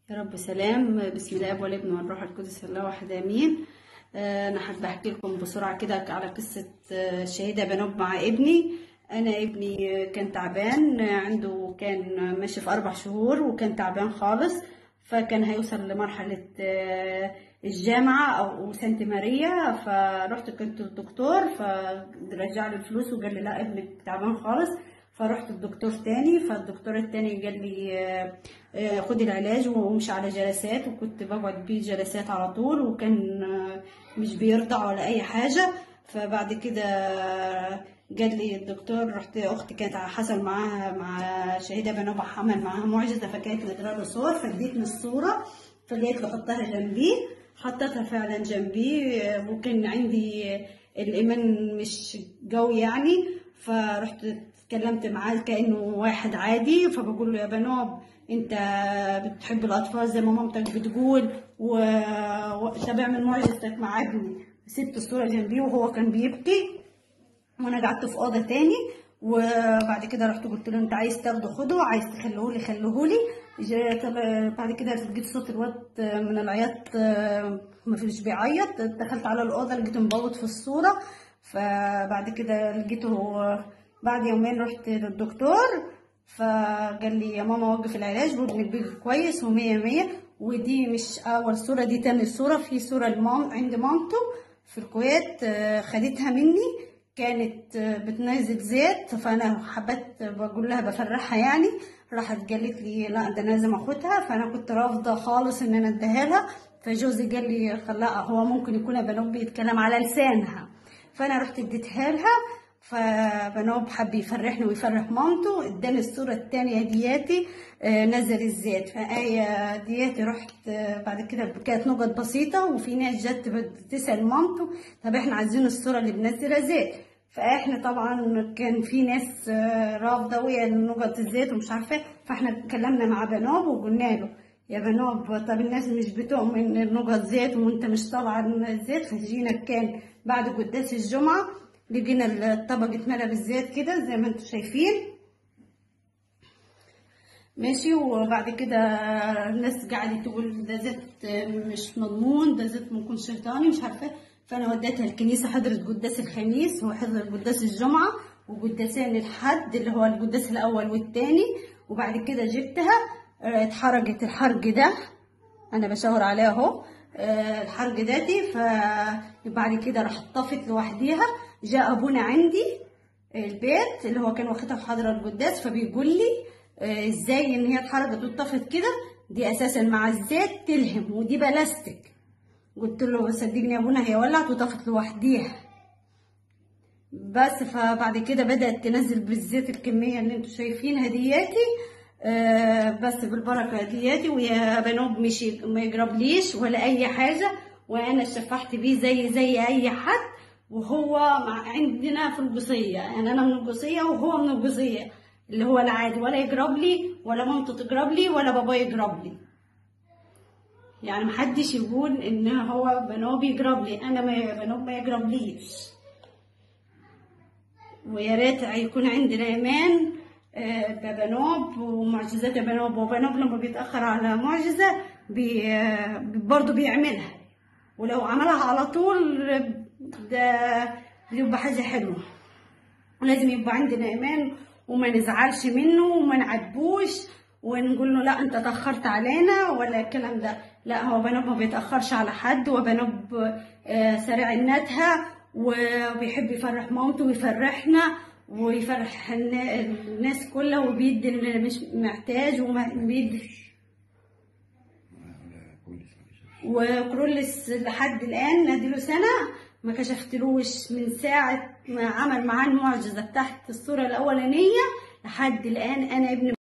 يا رب سلام بسم الله والابن والروح القدس الله واحد امين آه، انا حابه احكي لكم بسرعه كده على قصه آه، الشهيده بنوب مع ابني انا ابني كان تعبان آه، عنده كان ماشي في اربع شهور وكان تعبان خالص فكان هيوصل لمرحله آه، الجامعه او سانت ماريا فرحت كنت الدكتور فرجع لي الفلوس وقال لي لا ابنك تعبان خالص فرحت الدكتور تاني فالدكتور التاني قال لي آه، آه، خدي العلاج وامشي على جلسات وكنت بقعد بيه جلسات على طول وكان آه، مش بيرضع ولا اي حاجه فبعد كده قال لي الدكتور رحت اختي كانت حصل معاها مع شهيده بنوبة حمل معاها معجزه فكانت نادره له صور فاديتني الصوره فلقيت له حطها جنبي حطيتها فعلا جنبي آه، وكان عندي آه، الايمان مش قوي يعني فرحت اتكلمت معاه كانه واحد عادي فبقول له يا بنوب انت بتحب الاطفال زي ما مامتك بتقول و... و... طب اعمل معجزتك مع ابني سبت الصوره جنبي وهو كان بيبكي وانا قعدت في اوضه تاني وبعد كده رحت قلت له انت عايز تاخده خده عايز تخليهولي خليهولي جا- طب- بعد كده لقيت صوت الواد من العياط ما فيش بيعيط دخلت على الاوضه لقيته مبوط في الصوره فبعد كده لقيته بعد يومين رحت للدكتور فقال لي يا ماما وقف العلاج وابنك بيجي كويس ومية مية ودي مش اول صوره دي تاني صوره في صوره المام عند مامته في الكويت آه، خدتها مني كانت آه، بتنزل زيت فانا حبيت بقول لها بفرحها يعني راحت قالت لي لا ده أنا لازم اخدها فانا كنت رافضه خالص ان انا اديها لها فجوزي قال لي خلاها هو ممكن يكون بنوب بيتكلم على لسانها فانا رحت اديتها لها فبنوب حب يفرحني ويفرح مامته اداني الصورة التانية دياتي آه، نزل الزيت فآية دياتي رحت آه، بعد كده كانت نقط بسيطة وفي ناس جت بتسأل مامته طب احنا عايزين الصورة اللي بنزل زيت فاحنا طبعا كان في ناس آه، رافضة ويا نقط الزيت ومش عارفة فاحنا اتكلمنا مع بنوب وقلنا له يا بنوب طب الناس مش بتؤمن نقط زيت وانت مش طبعا الزيت فجينا كان بعد قداس الجمعة لقينا الطبق اتملى بالزيت كده زي ما انتم شايفين ماشي وبعد كده الناس قاعدة تقول ده زيت مش مضمون ده زيت ممكن شيطاني مش عارفة فأنا وديتها الكنيسة حضرت قداس الخميس وحضرت قداس الجمعة وقداسين الحد اللي هو القداس الأول والتاني وبعد كده جبتها اه، اتحرقت الحرق ده أنا بشاور عليها أهو اه، الحرق داتي فبعد كده راح طفت لوحديها جاء أبونا عندي البيت اللي هو كان واخدها في حضرة القداس فبيقول لي آه، ازاي ان هي اتحرقت واتطفت كده دي اساسا مع الزيت تلهم ودي بلاستيك قلت له صدقني يا ابونا هي ولعت وطفت لوحديها بس فبعد كده بدأت تنزل بالزيت الكمية اللي انتوا شايفينها دياتي آه بس بالبركة دياتي ويا بنوب مش ي- ما يقربليش ولا أي حاجة وأنا شفحت بيه زي زي أي حد وهو مع عندنا في القصية يعني أنا من القصية وهو من القصية اللي هو العادي ولا يقرب لي ولا مامته تقرب لي ولا بابا يقرب لي يعني محدش يقول ان هو بنوب يقرب لي انا ما بنوب ما يقرب ليش ويا ريت يكون عندنا ايمان آه، ببنوب ومعجزات بنوب وبنوب لما بيتاخر على معجزه بي آه، برضه بيعملها ولو عملها على طول ده بيبقى حاجه حلوه ولازم يبقى عندنا ايمان وما نزعلش منه وما نعاتبوش ونقول له لا انت تاخرت علينا ولا الكلام ده لا هو بنوب ما بيتاخرش على حد وبنوب آه، سريع النتهه وبيحب يفرح مامته ويفرحنا ويفرح النا- الناس كلها وبيدي اللي مش محتاج وبيدي وكرولس لحد الآن اديله سنة ما كشفتلوش من ساعة ما عمل معاه المعجزة تحت الصورة الأولانية لحد الآن أنا ابني